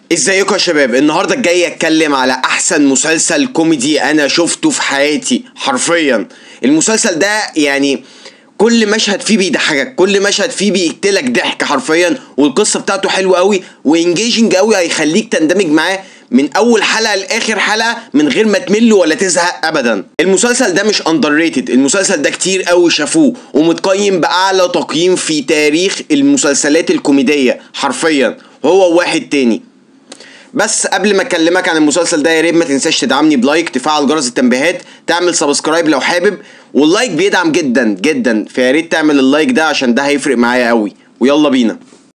ازيكم يا شباب النهارده جاي اتكلم على احسن مسلسل كوميدي انا شفته في حياتي حرفيا المسلسل ده يعني كل مشهد فيه بيضحكك كل مشهد فيه بيقتلك ضحك حرفيا والقصه بتاعته حلوه قوي وانجيجنج قوي هيخليك تندمج معاه من اول حلقه لاخر حلقه من غير ما تمل ولا تزهق ابدا المسلسل ده مش اندر ريتد المسلسل ده كتير قوي شافوه ومتقيم باعلى تقييم في تاريخ المسلسلات الكوميديه حرفيا هو واحد تاني بس قبل ما اكلمك عن المسلسل ده يا ريت ما تنساش تدعمني بلايك تفعل جرس التنبيهات تعمل سبسكرايب لو حابب واللايك بيدعم جدا جدا فيا ريت تعمل اللايك ده عشان ده هيفرق معايا قوي ويلا بينا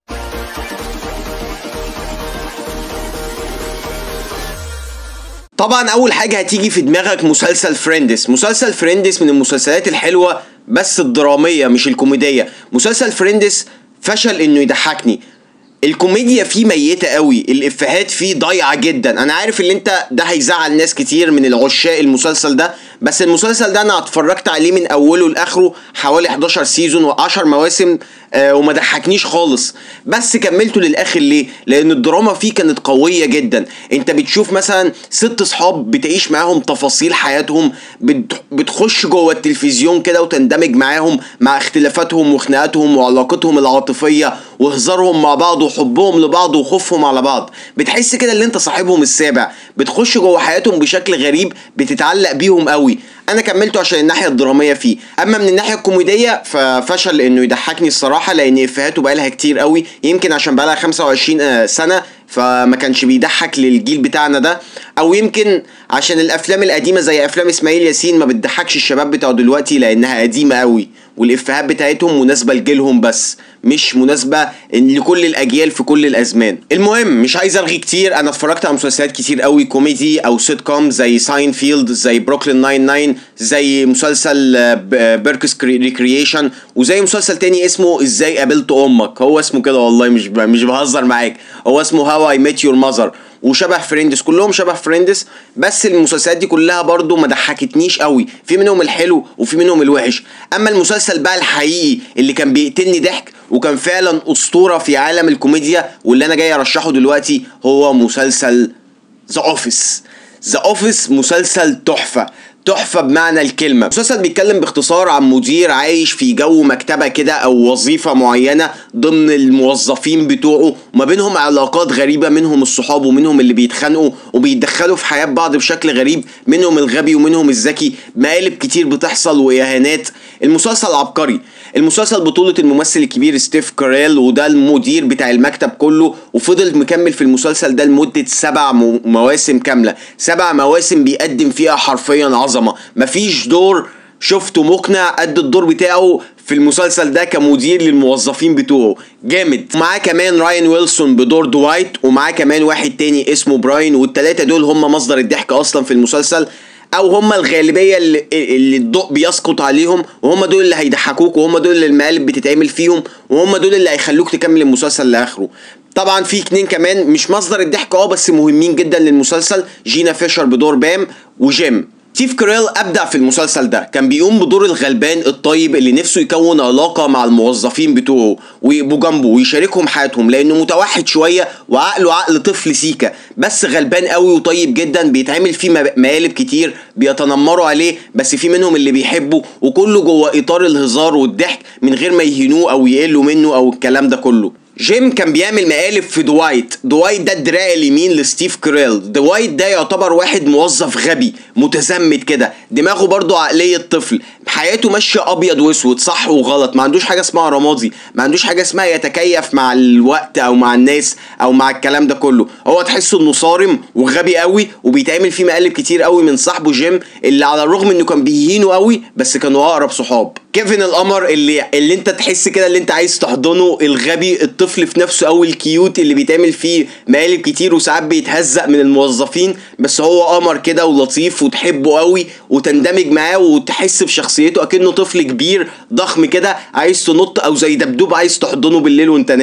طبعا اول حاجه هتيجي في دماغك مسلسل فريندس مسلسل فريندس من المسلسلات الحلوه بس الدراميه مش الكوميديه مسلسل فريندس فشل انه يضحكني الكوميديا فيه ميتة قوي الافيهات فيه ضايعة جدا انا عارف ان انت ده هيزعل ناس كتير من العشاق المسلسل ده بس المسلسل ده انا اتفرجت عليه من اوله لاخره حوالي 11 سيزون و10 مواسم آه وما ضحكنيش خالص بس كملته للاخر ليه لان الدراما فيه كانت قويه جدا انت بتشوف مثلا ست صحاب بتعيش معاهم تفاصيل حياتهم بت- بتخش جوه التلفزيون كده وتندمج معاهم مع اختلافاتهم وخناقاتهم وعلاقتهم العاطفيه وهزارهم مع بعض وحبهم لبعض وخوفهم على بعض بتحس كده ان انت صاحبهم السابع بتخش جوه حياتهم بشكل غريب بتتعلق بيهم قوي انا كملته عشان الناحيه الدراميه فيه اما من الناحيه الكوميديه ففشل انه يضحكني الصراحه لان افيهاته بقالها كتير قوي يمكن عشان بقالها 25 آه، سنه فما كانش بيضحك للجيل بتاعنا ده او يمكن عشان الافلام القديمه زي افلام اسماعيل ياسين ما بتضحكش الشباب بتاع دلوقتي لانها قديمه قوي والافيهات بتاعتهم مناسبه لجيلهم بس مش مناسبه لكل الاجيال في كل الازمان المهم مش عايز ارغي كتير انا اتفرجت على مسلسلات كتير قوي كوميدي او سيت كوم زي ساينفيلد زي بروكلين 99 زي مسلسل آه، ب- بيركس ريكرييشن وزي مسلسل تاني اسمه ازاي قابلت امك هو اسمه كده والله مش ب- مش بهزر معاك هو اسمه هاو اي ميت يور ماذر وشبه فريندس كلهم شبه فريندس بس المسلسلات دي كلها برضو ما ضحكتنيش قوي في منهم الحلو وفي منهم الوحش اما المسلسل بقى الحقيقي اللي كان بيقتلني ضحك وكان فعلا اسطوره في عالم الكوميديا واللي انا جاي ارشحه دلوقتي هو مسلسل ذا اوفيس ذا اوفيس مسلسل تحفه تحفه بمعنى الكلمه المسلسل بيتكلم باختصار عن مدير عايش في جو مكتبه كده او وظيفه معينه ضمن الموظفين بتوعه وما بينهم علاقات غريبه منهم الصحاب ومنهم اللي بيتخانقوا وبيتدخلوا في حياه بعض بشكل غريب منهم الغبي ومنهم الذكي مقالب كتير بتحصل واهانات المسلسل عبقري المسلسل بطولة الممثل الكبير ستيف كاريل وده المدير بتاع المكتب كله وفضل مكمل في المسلسل ده لمدة سبع مو- مواسم كاملة سبع مواسم بيقدم فيها حرفيا عظمة مفيش دور شفته مقنع قد الدور بتاعه في المسلسل ده كمدير للموظفين بتوعه جامد ومعاه كمان راين ويلسون بدور دوايت ومعاه كمان واحد تاني اسمه براين والتلاتة دول هم مصدر الضحك اصلا في المسلسل او هم الغالبيه اللي, اللي الضوء بيسقط عليهم وهم دول اللي هيضحكوك وهم دول اللي المقالب بتتعمل فيهم وهم دول اللي هيخلوك تكمل المسلسل لاخره طبعا في اتنين كمان مش مصدر الضحك اه بس مهمين جدا للمسلسل جينا فيشر بدور بام وجيم ستيف كريل ابدع في المسلسل ده كان بيقوم بدور الغلبان الطيب اللي نفسه يكون علاقه مع الموظفين بتوعه ويبقوا جنبه ويشاركهم حياتهم لانه متوحد شويه وعقله عقل طفل سيكا بس غلبان قوي وطيب جدا بيتعمل فيه مب- مقالب كتير بيتنمروا عليه بس في منهم اللي بيحبه وكله جوه اطار الهزار والضحك من غير ما يهينوه او يقلوا منه او الكلام ده كله جيم كان بيعمل مقالب في دوايت دوايت ده الدراع اليمين لستيف كريل دوايت ده يعتبر واحد موظف غبي متزمت كده دماغه برضه عقلية طفل حياته ماشية أبيض وأسود صح وغلط ما عندوش حاجة اسمها رمادي ما عندوش حاجة اسمها يتكيف مع الوقت أو مع الناس أو مع الكلام ده كله هو تحسه إنه صارم وغبي قوي وبيتعمل فيه مقالب كتير قوي من صاحبه جيم اللي على الرغم إنه كان بيهينه قوي بس كانوا أقرب صحاب كيفن القمر اللي اللي انت تحس كده اللي انت عايز تحضنه الغبي الطفل في نفسه او الكيوت اللي بيتعمل فيه مقالب كتير وساعات بيتهزق من الموظفين بس هو قمر كده ولطيف وتحبه قوي وتندمج معاه وتحس بشخصيته اكنه طفل كبير ضخم كده عايز تنط او زي دبدوب عايز تحضنه بالليل وانت نايم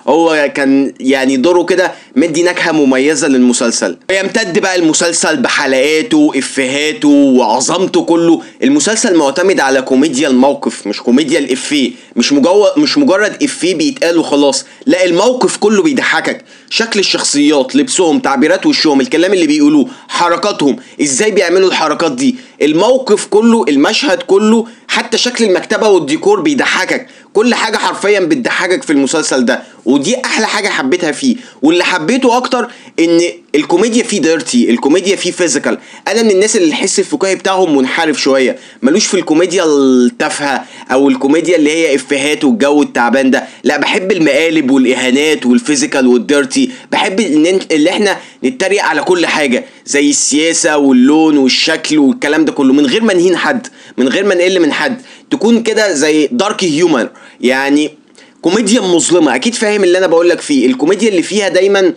هو كان يعني دوره كده مدي نكهه مميزه للمسلسل يمتد بقى المسلسل بحلقاته افهاته وعظمته كله المسلسل معتمد على كوميديا الموقف مش كوميديا الافيه مش مجرد مش مجرد افيه بيتقال وخلاص لا الموقف كله بيضحكك شكل الشخصيات لبسهم تعبيرات وشهم الكلام اللي بيقولوه حركاتهم ازاي بيعملوا الحركات دي الموقف كله المشهد كله حتى شكل المكتبه والديكور بيضحكك كل حاجه حرفيا بتضحكك في المسلسل ده ودي احلى حاجه حبيتها فيه واللي حبيته اكتر ان الكوميديا فيه ديرتي الكوميديا فيه فيزيكال انا من الناس اللي الحس الفكاهي بتاعهم منحرف شويه ملوش في الكوميديا التافهه او الكوميديا اللي هي افيهات والجو التعبان ده لا بحب المقالب والاهانات والفيزيكال والديرتي بحب ان اللي احنا نتريق على كل حاجه زي السياسه واللون والشكل والكلام ده كله من غير ما نهين حد من غير ما نقل من حد تكون كده زي دارك هيومر يعني كوميديا مظلمه اكيد فاهم اللي انا بقول لك فيه الكوميديا اللي فيها دايما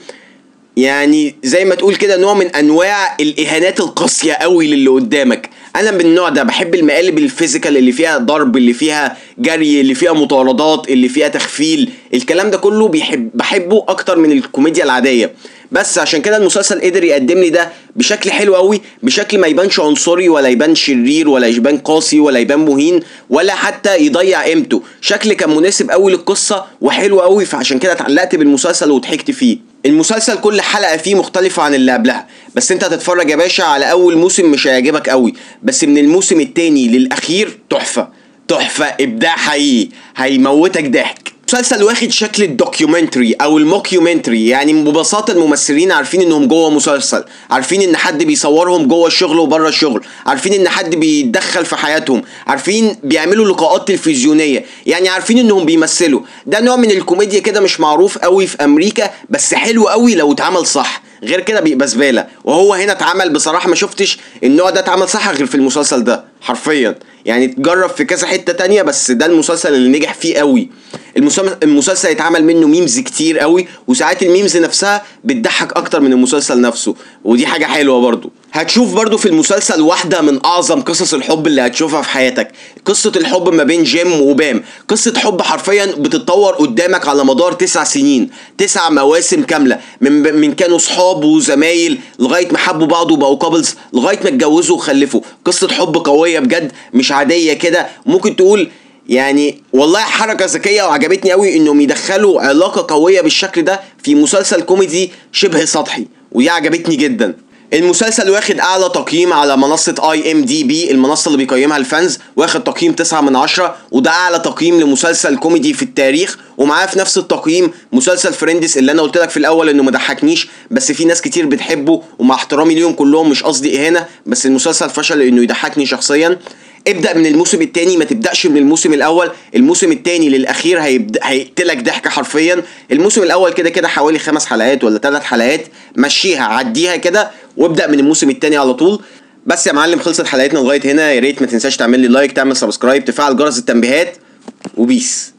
يعني زي ما تقول كده نوع من انواع الاهانات القاسيه قوي للي قدامك انا من النوع ده بحب المقالب الفيزيكال اللي فيها ضرب اللي فيها جري اللي فيها مطاردات اللي فيها تخفيل الكلام ده كله بيحب بحبه اكتر من الكوميديا العاديه بس عشان كده المسلسل قدر يقدم لي ده بشكل حلو قوي بشكل ما يبانش عنصري ولا يبان شرير ولا يبان قاسي ولا يبان مهين ولا حتى يضيع قيمته شكل كان مناسب قوي للقصه وحلو قوي فعشان كده اتعلقت بالمسلسل وضحكت فيه المسلسل كل حلقه فيه مختلفه عن اللي قبلها بس انت هتتفرج يا باشا على اول موسم مش هيعجبك قوي بس من الموسم التاني للاخير تحفه تحفه ابداع حقيقي هيموتك ضحك مسلسل واخد شكل الدوكيومنتري او الموكيومنتري يعني ببساطه الممثلين عارفين انهم جوه مسلسل عارفين ان حد بيصورهم جوه الشغل وبره الشغل عارفين ان حد بيتدخل في حياتهم عارفين بيعملوا لقاءات تلفزيونيه يعني عارفين انهم بيمثلوا ده نوع من الكوميديا كده مش معروف قوي في امريكا بس حلو قوي لو اتعمل صح غير كده بيبقى زباله وهو هنا اتعمل بصراحه ما شفتش النوع ده اتعمل صح غير في المسلسل ده حرفيا يعني اتجرب في كذا حته تانية بس ده المسلسل اللي نجح فيه قوي المسلسل اتعمل منه ميمز كتير قوي وساعات الميمز نفسها بتضحك اكتر من المسلسل نفسه ودي حاجه حلوه برضو هتشوف برضو في المسلسل واحدة من أعظم قصص الحب اللي هتشوفها في حياتك قصة الحب ما بين جيم وبام قصة حب حرفيا بتتطور قدامك على مدار تسع سنين تسع مواسم كاملة من, من كانوا صحاب وزمايل لغاية ما حبوا بعض وبقوا كابلز لغاية ما اتجوزوا وخلفوا قصة حب قوية بجد مش عادية كده ممكن تقول يعني والله حركة ذكية وعجبتني قوي انهم يدخلوا علاقة قوية بالشكل ده في مسلسل كوميدي شبه سطحي ودي عجبتني جدا المسلسل واخد اعلى تقييم على منصة اي ام دي بي المنصة اللي بيقيمها الفانز واخد تقييم 9 من 10 وده اعلى تقييم لمسلسل كوميدي في التاريخ ومعاه في نفس التقييم مسلسل فريندس اللي انا قلت لك في الاول انه ما ضحكنيش بس في ناس كتير بتحبه ومع احترامي ليهم كلهم مش قصدي اهانة بس المسلسل فشل انه يضحكني شخصيا ابدا من الموسم الثاني ما تبداش من الموسم الاول الموسم الثاني للاخير هيبدا هيقتلك ضحك حرفيا الموسم الاول كده كده حوالي خمس حلقات ولا ثلاث حلقات مشيها عديها كده وابدا من الموسم الثاني على طول بس يا معلم خلصت حلقتنا لغايه هنا يا ريت ما تنساش تعمل لي لايك تعمل سبسكرايب تفعل جرس التنبيهات وبيس